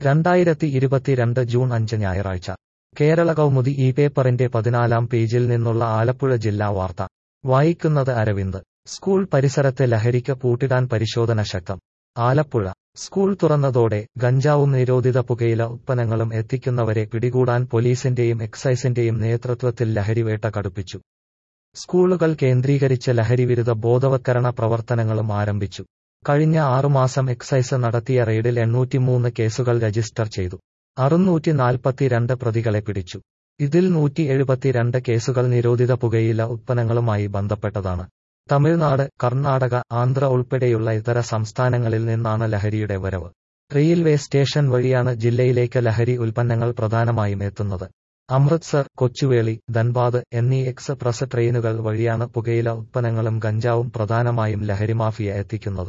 രണ്ടായിരത്തി ഇരുപത്തിരണ്ട് ജൂൺ അഞ്ച് ഞായറാഴ്ച കേരള കൗമുദി ഈ പേപ്പറിന്റെ പതിനാലാം പേജിൽ നിന്നുള്ള ആലപ്പുഴ ജില്ലാ വാർത്ത വായിക്കുന്നത് അരവിന്ദ് സ്കൂൾ പരിസരത്തെ ലഹരിക്ക് പൂട്ടിടാൻ പരിശോധന ശക്തം ആലപ്പുഴ സ്കൂൾ തുറന്നതോടെ ഗഞ്ചാവും നിരോധിത പുകയില ഉത്പന്നങ്ങളും എത്തിക്കുന്നവരെ പിടികൂടാൻ പോലീസിന്റെയും എക്സൈസിന്റെയും നേതൃത്വത്തിൽ ലഹരിവേട്ട കടുപ്പിച്ചു സ്കൂളുകൾ കേന്ദ്രീകരിച്ച് ലഹരിവിരുദ്ധ ബോധവത്കരണ പ്രവർത്തനങ്ങളും ആരംഭിച്ചു കഴിഞ്ഞ ആറുമാസം എക്സൈസ് നടത്തിയ റെയ്ഡിൽ എണ്ണൂറ്റിമൂന്ന് കേസുകൾ രജിസ്റ്റർ ചെയ്തു അറുന്നൂറ്റി നാൽപ്പത്തിരണ്ട് പ്രതികളെ പിടിച്ചു ഇതിൽ നൂറ്റി എഴുപത്തിരണ്ട് കേസുകൾ നിരോധിത പുകയില ഉത്പന്നങ്ങളുമായി ബന്ധപ്പെട്ടതാണ് തമിഴ്നാട് കർണാടക ആന്ധ്ര ഉൾപ്പെടെയുള്ള ഇതര സംസ്ഥാനങ്ങളിൽ നിന്നാണ് ലഹരിയുടെ വരവ് റെയിൽവേ സ്റ്റേഷൻ വഴിയാണ് ജില്ലയിലേക്ക് ലഹരി ഉൽപ്പന്നങ്ങൾ പ്രധാനമായും എത്തുന്നത് അമൃത്സർ കൊച്ചുവേളി ധൻബാദ് എന്നീ എക്സ്പ്രസ് ട്രെയിനുകൾ വഴിയാണ് പുകയില ഉത്പന്നങ്ങളും ഗഞ്ചാവും പ്രധാനമായും ലഹരിമാഫിയ എത്തിക്കുന്നത്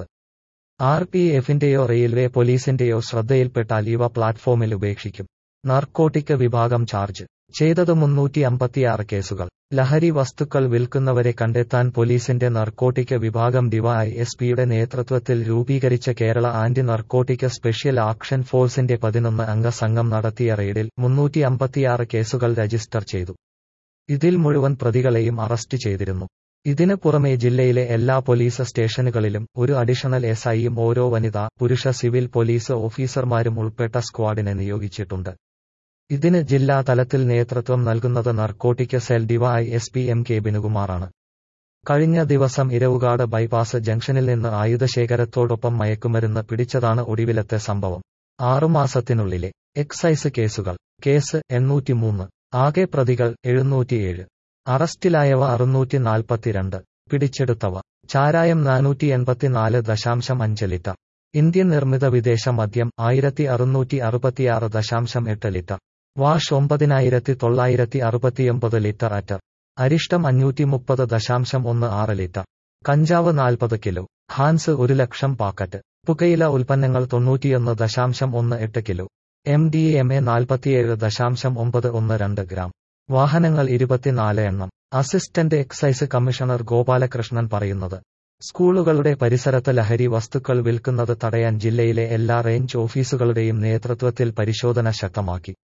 ആർ പി എഫിന്റെയോ റെയിൽവേ പോലീസിന്റെയോ ശ്രദ്ധയിൽപ്പെട്ടാൽ ഇവ പ്ലാറ്റ്ഫോമിൽ ഉപേക്ഷിക്കും നാർക്കോട്ടിക് വിഭാഗം ചാർജ് ചെയ്തത് മുന്നൂറ്റി അമ്പത്തിയാറ് കേസുകൾ ലഹരി വസ്തുക്കൾ വിൽക്കുന്നവരെ കണ്ടെത്താൻ പോലീസിന്റെ നർക്കോട്ടിക് വിഭാഗം ഡിവൈ എസ് പിയുടെ നേതൃത്വത്തിൽ രൂപീകരിച്ച Kerala anti narcotic special action ഫോഴ്സിന്റെ പതിനൊന്ന് അംഗ സംഘം നടത്തിയ റെയ്ഡിൽ മുന്നൂറ്റി അമ്പത്തിയാറ് കേസുകൾ രജിസ്റ്റർ ചെയ്തു ഇതിൽ മുഴുവൻ പ്രതികളെയും അറസ്റ്റ് ചെയ്തിരുന്നു ഇതിന് പുറമെ ജില്ലയിലെ എല്ലാ പോലീസ് സ്റ്റേഷനുകളിലും ഒരു അഡീഷണൽ എസ് ഐയും ഓരോ വനിതാ പുരുഷ സിവിൽ പോലീസ് ഓഫീസർമാരും ഉൾപ്പെട്ട സ്ക്വാഡിനെ നിയോഗിച്ചിട്ടുണ്ട് ഇതിന് ജില്ലാ തലത്തിൽ നേതൃത്വം നൽകുന്നത് narcotic cell DY S P M K ബിനുകുമാറാണ് കഴിഞ്ഞ ദിവസം ഇരവുകാട് ബൈപ്പാസ് ജംഗ്ഷനിൽ നിന്ന് ആയുധശേഖരത്തോടൊപ്പം മയക്കുമരുന്ന് പിടിച്ചതാണ് ഒടുവിലത്തെ സംഭവം ആറുമാസത്തിനുള്ളിലെ എക്സൈസ് കേസുകൾ കേസ് എണ്ണൂറ്റിമൂന്ന് ആകെ പ്രതികൾ എഴുന്നൂറ്റിയേഴ് അറസ്റ്റിലായവ അറുന്നൂറ്റി നാൽപ്പത്തിരണ്ട് പിടിച്ചെടുത്തവ ചാരായം നാനൂറ്റി എൺപത്തിനാല് ദശാംശം അഞ്ച് ലിറ്റർ ഇന്ത്യൻ നിർമ്മിത വിദേശ മദ്യം ആയിരത്തി അറുന്നൂറ്റി അറുപത്തിയാറ് ദശാംശം എട്ട് ലിറ്റർ വാഷ് ഒമ്പതിനായിരത്തി തൊള്ളായിരത്തി അറുപത്തിയൊമ്പത് ലിറ്റർ അറ്റർ അരിഷ്ടം അഞ്ഞൂറ്റി മുപ്പത് ദശാംശം ഒന്ന് ആറ് ലിറ്റർ കഞ്ചാവ് നാൽപ്പത് കിലോ ഹാൻസ് ഒരു ലക്ഷം പാക്കറ്റ് പുകയില ഉൽപ്പന്നങ്ങൾ തൊണ്ണൂറ്റിയൊന്ന് ദശാംശം ഒന്ന് എട്ട് kilo M D M A നാൽപ്പത്തിയേഴ് ദശാംശം ഒമ്പത് ഒന്ന് രണ്ട് ഗ്രാം വാഹനങ്ങൾ ഇരുപത്തിനാല് എണ്ണം അസിസ്റ്റന്റ് എക്സൈസ് കമ്മീഷണർ ഗോപാലകൃഷ്ണൻ പറയുന്നത് സ്കൂളുകളുടെ പരിസരത്ത് ലഹരി വസ്തുക്കൾ വിൽക്കുന്നത് തടയാൻ ജില്ലയിലെ എല്ലാ റേഞ്ച് ഓഫീസുകളുടെയും നേതൃത്വത്തിൽ പരിശോധന ശക്തമാക്കി